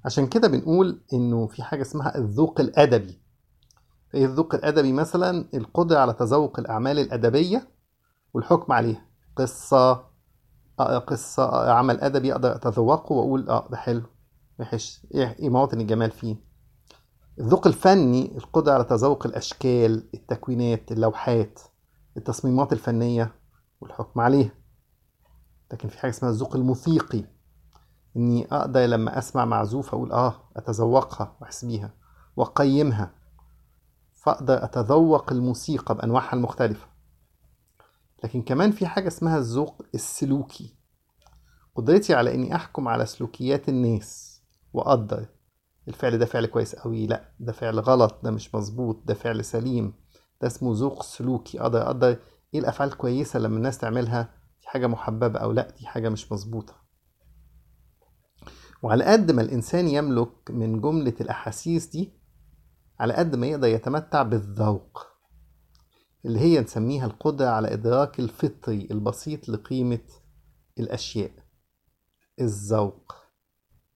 عشان كده بنقول إنه في حاجة اسمها الذوق الأدبي إيه الذوق الأدبي مثلا القدرة على تذوق الأعمال الأدبية والحكم عليها قصة أقرأ قصة أقرأ عمل أدبي أقدر أتذوقه وأقول آه ده حلو وحش إيه إيه مواطن الجمال فيه الذوق الفني القدرة على تذوق الأشكال التكوينات اللوحات التصميمات الفنية والحكم عليها لكن في حاجة اسمها الذوق الموسيقي إني أقدر لما أسمع معزوفة أقول آه أتذوقها وأحس بيها وأقيمها فأقدر أتذوق الموسيقى بأنواعها المختلفة لكن كمان في حاجة اسمها الذوق السلوكي قدرتي على إني أحكم على سلوكيات الناس وأقدر الفعل ده فعل كويس قوي لا ده فعل غلط ده مش مظبوط ده فعل سليم ده اسمه ذوق سلوكي اقدر اقدر ايه الافعال كويسه لما الناس تعملها دي حاجه محببه او لا دي حاجه مش مظبوطه وعلى قد ما الانسان يملك من جمله الاحاسيس دي على قد ما يقدر يتمتع بالذوق اللي هي نسميها القدره على ادراك الفطري البسيط لقيمه الاشياء الذوق